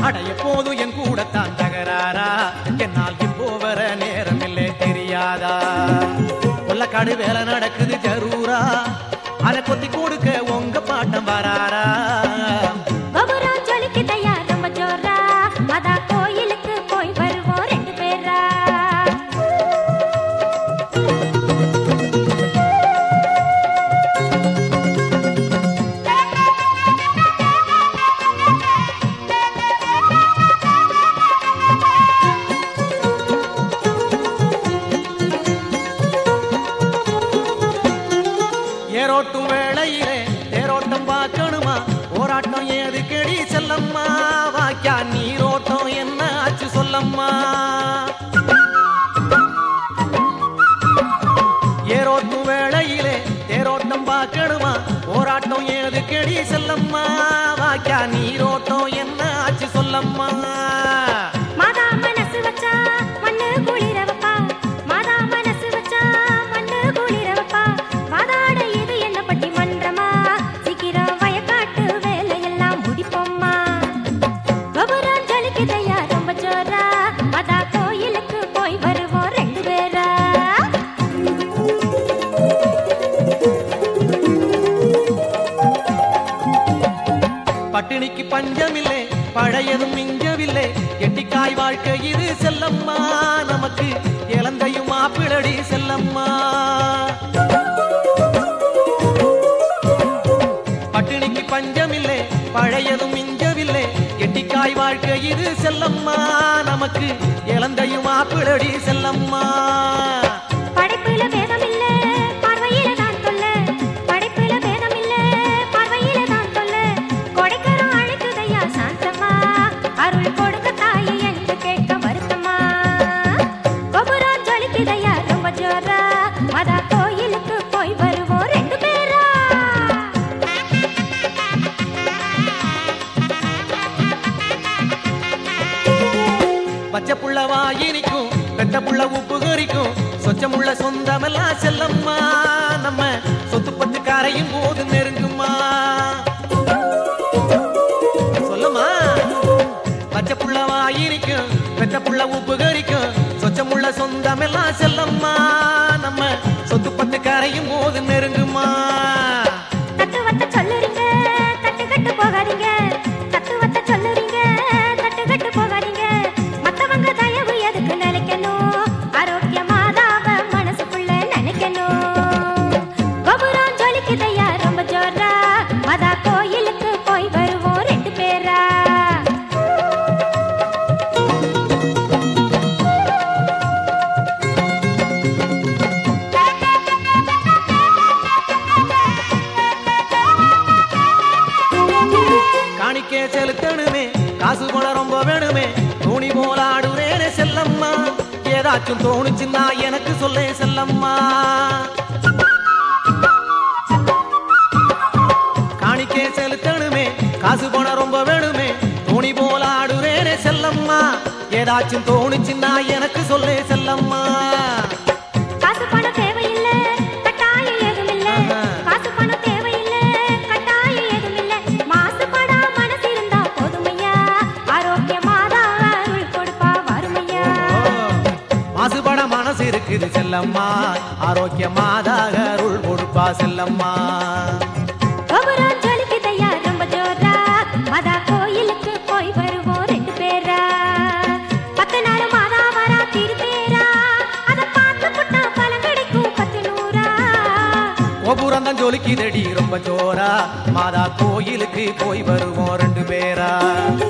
அட எப்போதும் என் கூடத்தான் தகராறா என்னால் இப்போ வர நேரம் இல்லை தெரியாதா கொல்லக்காடு வேலை நடக்குது ஜரூரா அதை கொத்தி கொடுக்க உங்க பாட்டம் வராரா கோபுரம் ஜொலிக்குதையா ரொம்ப ஜோரா அதான் கோயிலுக்கு போய் வருவோம் ரெண்டு பேரா ஏரோட்டும் வேளையிலே தேரோட்டம் பார்க்கணுமா போராட்டம் ஏது கெடி செல்லம்மா வாக்கியா நீரோட்டம் என்ன ஆச்சு சொல்லம்மா ஏரோட்டும் வேளையிலே தேரோட்டம் பார்க்கணுமா போராட்டம் ஏது கெடி செல்லம்மா வாக்கியா நீரோட்டம் என்ன ஆச்சு சொல்லம்மா மாதா மனசு வச்சா மண்ணு குளிர வைப்பா மாதா மனசு வச்சா மண்ணு குளிர வைப்பா வாதாட இது என்ன பட்டி மன்றமா சீக்கிரம் வயக்காட்டு வேலையெல்லாம் முடிப்போம்மா கோபுரம் ஜலிக்குதையா ரொம்ப ஜோரா அதான் கோயிலுக்கு போய் வருவோம் ரெண்டு பேரா பட்டினிக்கு பஞ்சமில்லை பழையதும் மிஞ்சவில்லை எட்டிக்காய் வாழ்க்கை இது செல்லம்மா நமக்கு இளந்தையும் மாப்பிளடி செல்லம்மா பட்டினிக்கு பஞ்சமில்லை பழையதும் மிஞ்சவில்லை எட்டிக்காய் வாழ்க்கை இது செல்லம்மா நமக்கு இளந்தையும் மாப்பிளடி செல்லம்மா படைப்புல பேதம் இல்ல பார்வையில தான் தொல்ல படைப்புல பேதம் இல்ல பார்வையில தான் தொல்ல கொடைக்கரம் அழைக்குதையா சாந்தம்மா அருள் கொடுக்க தாயை என்று கேட்க வருத்தமா கோபுரம் ஜொலிக்குதையா ரொம்ப ஜோரா மதா கோயிலுக்கு போய் வருவோம் ரெண்டு பேரா பச்சை புள்ள வாயினிக்கும் பெத்த புள்ள உப்பு கறிக்கும் சொச்சமுள்ள சொந்தமெல்லாம் செல்லம்மா நம்ம சொத்து பத்து காரையும் போது நெருங்குமா சொல்லுமா பச்சை புள்ள வாயினிக்கும் பெத்த புள்ள உப்பு கறிக்கும் சொச்சமுள்ள சொந்தமெல்லாம் செல்லம்மா நம்ம சொத்து பத்து காரையும் போது நெருங்குமா தத்துவத்தை சொல்லுறீங்க தட்டு கட்டு போகாதீங்க தத்துவத்தை சொல்லுறீங்க தட்டு கட்டு போகாதீங்க மத்தவங்க தயவு எதுக்கு நினைக்கணும் ஆரோக்கியமாதாவ மனசுக்குள்ள நினைக்கணும் கோபுரம் ஜொலிக்குதையா ரொம்ப ஜோரா மதா கோயிலுக்கு போய் வருவோம் ரெண்டு பேரா காணிக்கே செலுத்தணுமே காசு பணம் ரொம்ப வேணுமே தோணி போல ஆடுவேனே செல்லம்மா ஏதாச்சும் தோணுச்சுன்னா எனக்கு சொல்லே செல்லம்மா காணிக்கே செலுத்தணுமே காசு பணம் ரொம்ப வேணுமே தோணி போல ஆடுவேனே செல்லம்மா ஏதாச்சும் தோணுச்சுன்னா எனக்கு சொல்லே செல்லம்மா காசு பணம் தேவையில்லை கட்டாயம் ஏதும் இல்ல ஆஹா. காசு பணம் தேவையில்லை கட்டாயம் ஏதும் இல்ல மாசுபடா மனசு இருந்தா போதுமையா ஆரோக்கியமாதா அருள் கொடுப்பா வருமையா மாசுபட மனசு இருக்குது செல்லம்மா ஆரோக்கியமாதாக அருள் கொடுப்பா செல்லம்மா கோபுரம் ஜொலிக்குதையா ரொம்ப ஜோரா மதா கோயிலுக்கு போய் வருவோம் ரெண்டு பேரா பத்து நாள் மாதா வரா திருத்தேரா அத பார்த்து புட்டா பலன் கிடைக்கும் பத்து நூறா கோபுரம் தான் ஜொலிக்குதடி ரொம்ப ஜோரா மாதா கோயிலுக்கு போய் வருவோம் ரெண்டு பேரா